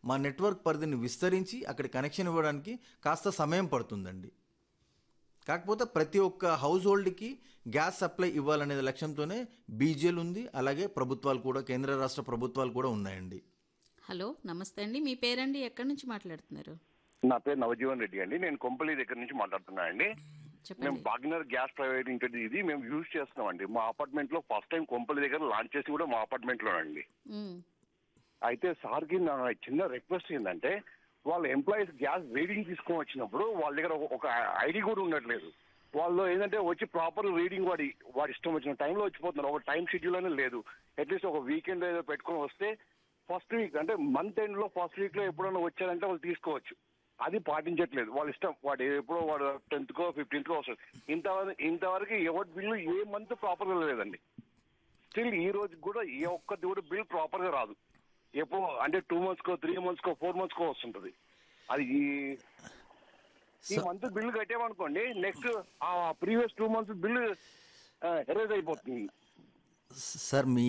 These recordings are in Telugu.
మా నెట్వర్క్ పరిధిని విస్తరించి అక్కడ కనెక్షన్ ఇవ్వడానికి కాస్త సమయం పడుతుందండి కాకపోతే ప్రతి ఒక్క హౌస్ హోల్డ్కి గ్యాస్ సప్లై ఇవ్వాలనే లక్ష్యంతోనే బీజేలు ఉంది అలాగే ప్రభుత్వాలు కూడా కేంద్ర రాష్ట్ర ప్రభుత్వాలు కూడా ఉన్నాయండి హలో నమస్తే అండి మీ పేరండి ఎక్కడి నుంచి మాట్లాడుతున్నారు నా పేరు నవజీవన్ రెడ్డి అండి నేను కొంపల్లి దగ్గర నుంచి మాట్లాడుతున్నా అండి మేము చెప్పండి బాగ్నర్ గ్యాస్ ప్రైవేట్ లిమిటెడ్ ఇది మేము యూజ్ చేస్తున్నాం అండి మా అపార్ట్మెంట్ లో ఫస్ట్ టైం కొంపల్లి దగ్గర లాంచ్ చేసి కూడా మా అపార్ట్మెంట్ లో అండి ఉమ్, అయితే సార్కి నా చిన్న రిక్వెస్ట్ ఏంటంటే వాళ్ళ ఎంప్లాయీస్ గ్యాస్ రీడింగ్ తీసుకొని వచ్చినప్పుడు వాళ్ళ దగ్గర ఒక- ఒక ఐడి కూడా ఉండట్లేదు వాళ్ళు ఏంటంటే వచ్చి ప్రాపర్ రీడింగ్ వాడి వాడి ఇష్టం వచ్చిన టైంలో వచ్చిపోతున్నారు ఒక టైం షెడ్యూల్ అనేది లేదు అట్లీస్ట్ ఒక వీకెండ్ ఏదో పెట్టుకొని వస్తే ఫస్ట్ వీక్ అంటే మంత్ ఎండ్ లో ఫస్ట్ వీక్ లో ఎప్పుడైనా వచ్చారంటే వాళ్ళు తీసుకోవచ్చు అది పాటించట్లేదు వాళ్ళ ఇష్టం వాడు ఎప్పుడో వాడు టెన్త్ కో ఫిఫ్టీన్త్ కో వస్తుంది ఇంతవరకు ఇంతవరకు ఎవరి బిల్లు ఏ మంత్ ప్రాపర్ గా లేదండి స్టిల్ ఈ రోజు కూడా ఏ ఒక్కటి కూడా బిల్ ప్రాపర్ గా రాదు ఎప్పుడు అంటే టూ మంత్స్ కో త్రీ మంత్స్ కో ఫోర్ మంత్స్ కో వస్తుంటది అది ఈ ఈ మంత్ బిల్ కట్టామనుకోండి నెక్స్ట్ ఆ previous two months bill erase అయిపోతుంది సార్ మీ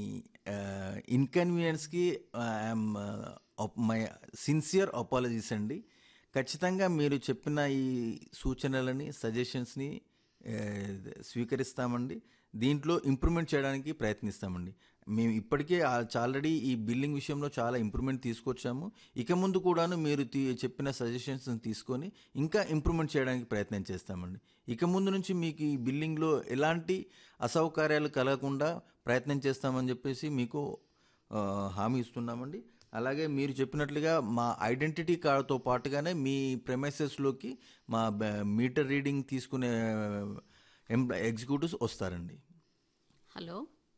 ఇన్కన్వీనియన్స్కి ఐఎమ్ మై సిన్సియర్ అపాలజీస్ అండి ఖచ్చితంగా మీరు చెప్పిన ఈ సూచనలని సజెషన్స్ని స్వీకరిస్తామండి దీంట్లో ఇంప్రూవ్మెంట్ చేయడానికి ప్రయత్నిస్తామండి మేము ఇప్పటికే ఆల్రెడీ ఈ బిల్లింగ్ విషయంలో చాలా ఇంప్రూవ్మెంట్ తీసుకొచ్చాము ఇక ముందు కూడాను మీరు తీ- చెప్పిన సజెషన్స్ తీసుకొని ఇంకా ఇంప్రూవ్మెంట్ చేయడానికి ప్రయత్నం చేస్తామండి ఇక ముందు నుంచి మీకు ఈ బిల్లింగ్లో ఎలాంటి అసౌకర్యాలు కలగకుండా ప్రయత్నం చేస్తామని చెప్పేసి మీకు ఆ, హామీ ఇస్తున్నామండి అలాగే మీరు చెప్పినట్లుగా మా ఐడెంటిటీ కార్డుతో పాటుగానే మీ ప్రెమైసెస్లోకి మా బ- మీటర్ రీడింగ్ తీసుకునే ఎంప్లా ఎగ్జిక్యూటివ్స్ వస్తారండి హలో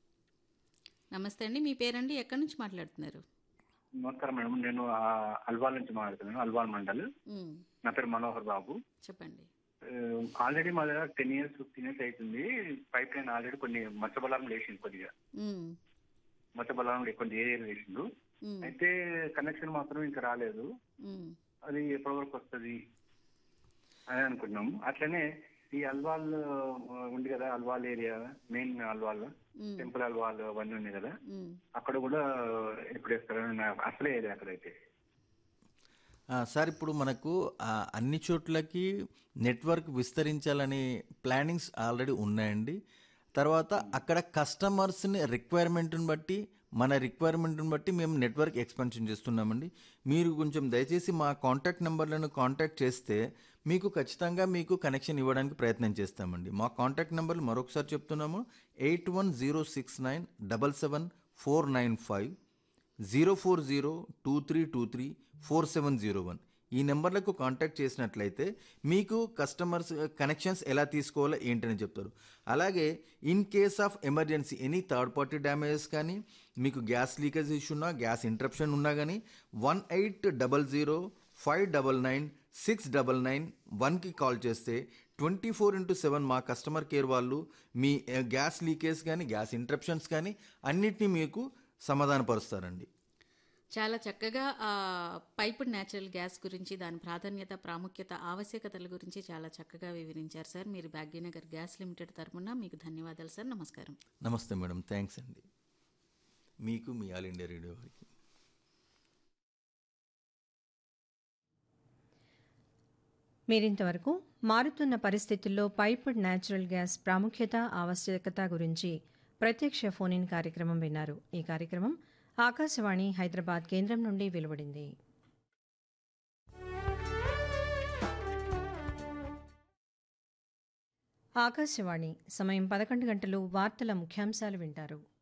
నమస్తే అండి మీ పేరండి ఎక్కడి నుంచి మాట్లాడుతున్నారు నమస్కారం మేడం నేను ఆ, అల్వాల్ నుంచి మాట్లాడుతున్నాను అల్వాల్ మండల్ ఉమ్, నా పేరు మనోహర్ బాబు చెప్పండి ఆల్రెడీ మా దగ్గర టెన్ ఇయర్స్ ఫిఫ్టీన్ ఇయర్స్ అవుతుంది పైప్ లైన్ ఆల్రెడీ కొన్ని మచ్చబలారం లేచింది కొద్దిగా ఉమ్, మచ్చబలారం కొన్ని ఏరియాలు వేసిండు ఉమ్, అయితే కనెక్షన్ మాత్రం ఇంకా రాలేదు ఉమ్, అది ఎప్పటి వరకు వస్తుంది అని అనుకున్నాం అట్లనే ఈ అల్వాల్ ఆ, ఉంది కదా అల్వాల్ ఏరియా మెయిన్ అల్వాల్ ఉమ్, టెంపుల్ అల్వాల్ అవన్నీ ఉన్నాయి కదా ఉమ్. అక్కడ కూడా ఎప్పుడు వేస్తారని నాకు అసలే ఏరియా అక్కడైతే ఆ, సార్ ఇప్పుడు మనకు ఆ, అన్ని చోట్లకి నెట్వర్క్ విస్తరించాలనే ప్లానింగ్స్ ఆల్రెడీ ఉన్నాయండి తర్వాత అక్కడ కస్టమర్స్ని రిక్వైర్మెంట్ని బట్టి మన రిక్వైర్మెంట్ని బట్టి మేము నెట్వర్క్ ఎక్స్పాన్షన్ చేస్తున్నామండి మీరు కొంచెం దయచేసి మా కాంటాక్ట్ నెంబర్లను కాంటాక్ట్ చేస్తే మీకు ఖచ్చితంగా మీకు కనెక్షన్ ఇవ్వడానికి ప్రయత్నం చేస్తామండి మా కాంటాక్ట్ నెంబర్లు మరొకసారి చెప్తున్నాము eight one zero six nine double seven four nine five zero four zero two three two three four seven zero one ఈ నెంబర్లకు కాంటాక్ట్ చేసినట్లయితే మీకు కస్టమర్స్ కనెక్షన్స్ ఎలా తీసుకోవాలో ఏంటని చెప్తారు అలాగే in case of emergency any third party damages కానీ మీకు గ్యాస్ లీకేజ్ ఇష్యూ ఉన్నా గ్యాస్ ఇంటరప్షన్ ఉన్నా కానీ one eight double zero five double nine six double nine వన్కి కాల్ చేస్తే ట్వంటీ ఫోర్ ఇంటూ సెవెన్ మా కస్టమర్ కేర్ వాళ్ళు మీ ఆ, గ్యాస్ లీకేజ్ కానీ గ్యాస్ ఇంటరప్షన్స్ కానీ అన్నిటినీ మీకు సమాధానపరుస్తారండి చాలా చక్కగా ఆ పైప్డ్ న్యాచురల్ గ్యాస్ గురించి దాని ప్రాధాన్యత ప్రాముఖ్యత ఆవశ్యకతల గురించి చాలా చక్కగా వివరించారు సార్ మీరు భాగ్యనగర్ గ్యాస్ లిమిటెడ్ తరపున మీకు ధన్యవాదాలు సార్ నమస్కారం నమస్తే మేడం థ్యాంక్స్ అండి మీకు మీ ఆల్ ఇండియా రేడియో వారికి మీరింతవరకు మారుతున్న పరిస్థితుల్లో పైప్డ్ న్యాచురల్ గ్యాస్ ప్రాముఖ్యత ఆవశ్యకత గురించి ప్రత్యక్ష ఫోన్ ఇన్ కార్యక్రమం విన్నారు ఈ కార్యక్రమం ఆకాశవాణి హైదరాబాద్ కేంద్రం నుండి వెలువడింది ఆకాశవాణి సమయం పదకొండు గంటలు వార్తల ముఖ్యాంశాలు వింటారు